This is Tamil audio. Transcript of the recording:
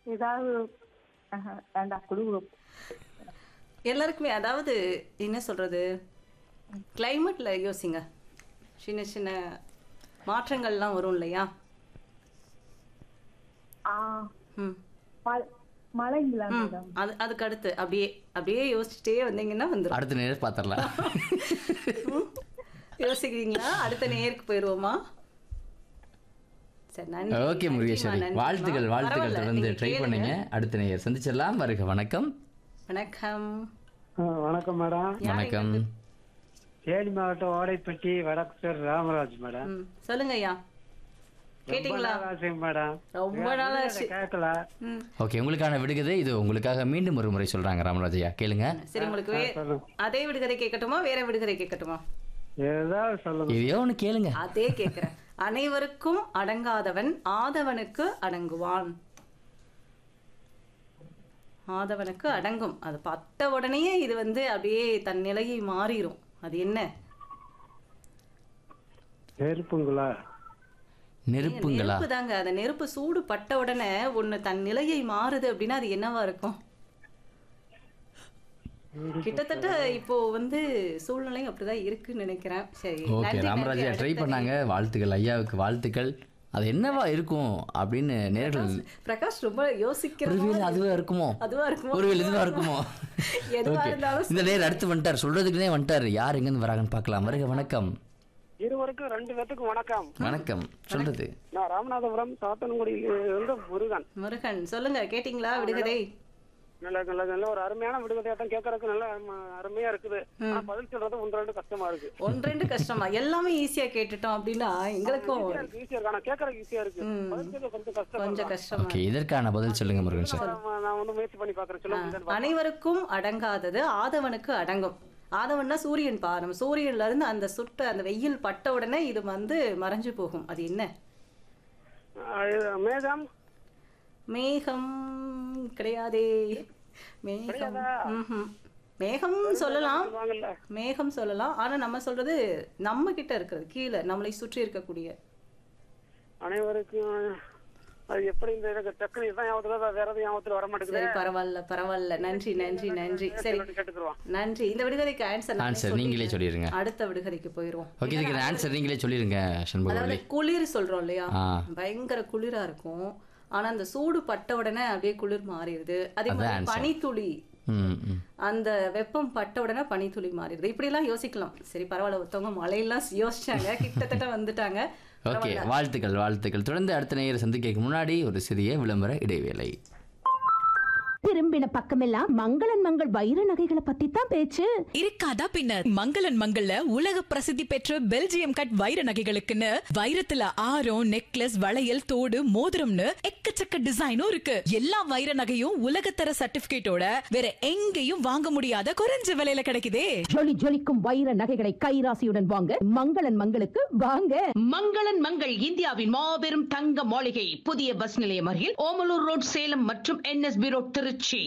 ஏதாவது ஆஹா, வேண்டாம் குழு எல்லாருக்குமே அதாவது என்ன சொல்றது கிளைமேட்ல யோசிங்க சின்ன சின்ன மாற்றங்கள்லாம் வரும் இல்லையா ஆ ம் மழை- மழைங்களா ம். மேடம் அது அதுக்கு அடுத்து அப்படியே அப்படியே யோசிச்சுட்டே வந்தீங்கன்னா வந்துடும் அடுத்த நேரம் பார்த்துடலாம் யோசிக்கிறீங்களா அடுத்த நேருக்கு போயிடுவோமா சரி நன்றி ஓகே நன்றிம்மா, முருகேஸ்வரி நன்றிம்மா. வாழ்த்துக்கள் வாழ்த்துக்கள் பரவாயில்ல, தொடர்ந்து நீங்க ட்ரை கேளுங்க. பண்ணுங்க அடுத்த நேயர் சந்திச்சிடலாம் வருக வணக்கம் வணக்கம் ஆ, வணக்கம் மேடம் வணக்கம் தேனி மாவட்டம் ஓடைப்பட்டி வடக்குத்தர் ராமராஜ் மேடம் ம் சொல்லுங்க ஐயா கேட்டிங்களா ரொம்ப நாள் ஆசைங்க மேடம் ரொம்ப நாள் ஆச்சு. கேட்கல ம் ஓகே உங்களுக்கான விடுகதை இது உங்களுக்காக மீண்டும் ஒரு முறை சொல்றாங்க ராமராஜையா கேளுங்க சரி உங்களுக்கு வே அதே விடுகதை கேட்கட்டுமா வேற விடுகதை கேட்கட்டுமா ஏதாவது சொல்லுங்க எதையோ ஒன்று கேளுங்க அதே கேட்கிறேன் அனைவருக்கும் அடங்காதவன் ஆதவனுக்கு அடங்குவான் ஆதவனுக்கு அடங்கும் அது பட்ட உடனேயே இது வந்து அப்படியே தன் நிலையை மாறிடும் அது என்ன நெருப்புங்களா நெருப்புங்களா நெருப்பு தாங்க அந்த நெருப்பு சூடு பட்ட உடனே ஒண்ணு தன் நிலையை மாறுது அப்படின்னா அது என்னவா இருக்கும் கிட்டத்தட்ட இப்போ வந்து சூழ்நிலை அப்படிதான் இருக்குன்னு நினைக்கிறேன் சரி ஓகே நன்றி, நன்றி. ராமராஜா ட்ரை அடுத்த பண்ணாங்க வாழ்த்துக்கள் ஐயாவுக்கு வாழ்த்துக்கள் அது என்னவா இருக்கும் அப்படின்னு நேர்கள் பிரகாஷ் ரொம்ப யோசிக்கிற ஒருவேளை அதுவா இருக்குமோ அதுவா இருக்குமோ ஒருவேளை இதுவா இருக்குமோ எதுவா ஓகே இருந்தாலும் இந்த நேர் அடுத்து வந்துட்டார் சொல்றதுக்குனே வந்துட்டார் யார் எங்கேருந்து வராங்கன்னு பார்க்கலாம் வருக வணக்கம் இருவருக்கும் ரெண்டு பேத்துக்கும் வணக்கம் வணக்கம் சொல்றது நான் ராமநாதபுரம் சாத்தன்குடியிலிருந்து முருகன் முருகன் சொல்லுங்க கேட்டிங்களா விடுகதை நல்ல நல்ல நல்ல ஒரு அருமையான விடுதலையாட்டம் கேட்கறதுக்கு நல்ல அரும- அருமையா இருக்குது ஆனா பதில் சொல்றது ஒன்று ரெண்டு கஷ்டமா இருக்கு ஒன்று ரெண்டு கஷ்டமா எல்லாமே ஈஸியா கேட்டுட்டோம் அப்படின்னா எங்களுக்கும் ஈஸியா இருக்கு ஈஸியா இருக்கு ஆனா கேட்கறதுக்கு ஈஸியா இருக்கு பதில் சொல்றது கொஞ்சம் கஷ்டம் கொஞ்சம் கஷ்டமா ஓகே இதற்கான பதில் சொல்லுங்க முருகன் சார் நான் நான் வந்து முயற்சி பண்ணி பாக்குறேன் சொல்ல முடியுதான்னு அனைவருக்கும் அடங்காதது ஆதவனுக்கு அடங்கும் ஆதவன்னா சூரியன் பா நம்ம சூரியன்ல இருந்து அந்த சுட்ட அந்த வெயில் பட்ட உடனே இது வந்து மறைஞ்சு போகும் அது என்ன பாப்போம். ஆ, இது மேகம் மேகம் கிடையாதே மேகம் ம்ஹும். மேகம் சொல்லலாம் வாங்கல்ல மேகம் சொல்லலாம் ஆனா நம்ம சொல்றது நம்ம கிட்ட இருக்கிறது கீழே நம்மளை சுற்றி இருக்கக்கூடிய அனைவருக்கும் அது எப்படி இந்த எனக்கு டக்குனு இதான் ஞாபகத்துல வேற எதுவும் ஞாபகத்துல வர மாட்டேங்குது சரி பரவாயில்ல பரவாயில்ல நன்றி நன்றி நன்றி சரி கேட்டுக்குருவான் நன்றி இந்த விடுகதைக்கு ஆன்சர் ஆன்சர் நீங்களே சொல்லிடுங்க அடுத்த விடுகதைக்கு போயிருவோம் ஓகே இதுக்கு ஆன்சர் நீங்களே சொல்லிடுங்க சண்முகவல்லி அதாவது குளிர் சொல்றோம் இல்லையா ஆ. பயங்கர குளிரா இருக்கும் ஆனா அந்த சூடு பட்ட உடனே அப்படியே குளிர் மாறிடுது அதே அதான் மாதிரி answer. பனித்துளி ம் ம் அந்த வெப்பம் பட்ட உடனே பனித்துளி மாறிடுது இப்படி எல்லாம் யோசிக்கலாம் சரி பரவாயில்ல ஒருத்தவங்க மழையெல்லாம் யோசிச்சாங்க கிட்டத்தட்ட வந்துட்டாங்க ஓகே வாழ்த்துக்கள் வாழ்த்துக்கள் தொடர்ந்து அடுத்த நேயர் சந்திக்க முன்னாடி ஒரு சிறிய விளம்பர இடைவேளை திரும்பின பக்கமெல்லாம் மங்களன் மங்கள் வைர நகைகளை பத்தி தான் பேச்சு இருக்காதா பின்ன மங்களன் மங்கள்ல உலக பிரசித்தி பெற்ற பெல்ஜியம் கட் வைர நகைகளுக்குன்னு வைரத்துல ஆரம் நெக்லஸ் வளையல் தோடு மோதிரம்னு எக்கச்சக்க டிசைனும் இருக்கு எல்லா வைர நகையும் உலகத்தர சர்டிபிகேட்டோட வேற எங்கேயும் வாங்க முடியாத குறைஞ்ச விலையில கிடைக்குதே ஜொலி ஜொலிக்கும் வைர நகைகளை கைராசியுடன் வாங்க மங்களன் மங்களுக்கு வாங்க மங்களன் மங்கள் இந்தியாவின் மாபெரும் தங்க மாளிகை புதிய பஸ் நிலையம் அருகில் ஓமலூர் ரோட் சேலம் மற்றும் என்எஸ்பி ரோட் திருச்சி